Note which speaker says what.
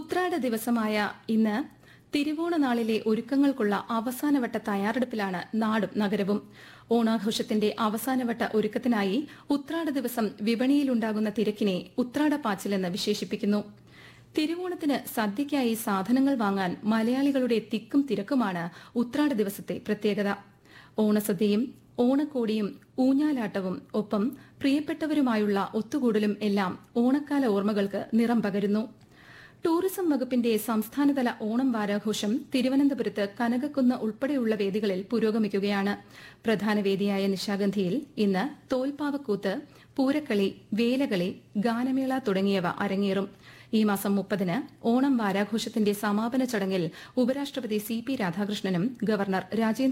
Speaker 1: ഉത്രാട ദിവസമായ ഇന്ന് തിരുവോണനാളിലെ ഒരുക്കങ്ങൾക്കുള്ള അവസാനവട്ട തയ്യാറെടുപ്പിലാണ് നാടും നഗരവും ഓണാഘോഷത്തിന്റെ അവസാനവട്ട ഒരുക്കത്തിനായി ഉത്രാട ദിവസം വിപണിയിലുണ്ടാകുന്ന തിരക്കിനെ ഉത്രാടപ്പാച്ചിലെന്ന് വിശേഷിപ്പിക്കുന്നു തിരുവോണത്തിന് സദ്യയ്ക്കായി സാധനങ്ങൾ വാങ്ങാൻ മലയാളികളുടെ തിക്കും തിരക്കുമാണ് ഉത്രാട ദിവസത്തെ പ്രത്യേകത ഓണസദ്യയും ഓണക്കോടിയും ഊഞ്ഞാലാട്ടവും ഒപ്പം പ്രിയപ്പെട്ടവരുമായുള്ള ഒത്തുകൂടലും എല്ലാം ഓണക്കാല ഓർമ്മകൾക്ക് നിറം പകരുന്നു ടൂറിസം വകുപ്പിന്റെ സംസ്ഥാനതല ഓണം വാരാഘോഷം തിരുവനന്തപുരത്ത് കനകക്കുന്ന് ഉൾപ്പെടെയുള്ള വേദികളിൽ പുരോഗമിക്കുകയാണ് പ്രധാന വേദിയായ നിശാഗന്ധിയിൽ ഇന്ന് തോൽപ്പാവക്കൂത്ത് പൂരക്കളി വേലകളി ഗാനമേള തുടങ്ങിയവ അരങ്ങേറും ഈ മാസം മുപ്പതിന് ഓണം വാരാഘോഷത്തിന്റെ സമാപന ചടങ്ങിൽ ഉപരാഷ്ട്രപതി സി പി രാധാകൃഷ്ണനും ഗവർണർ രാജേന്ദ്ര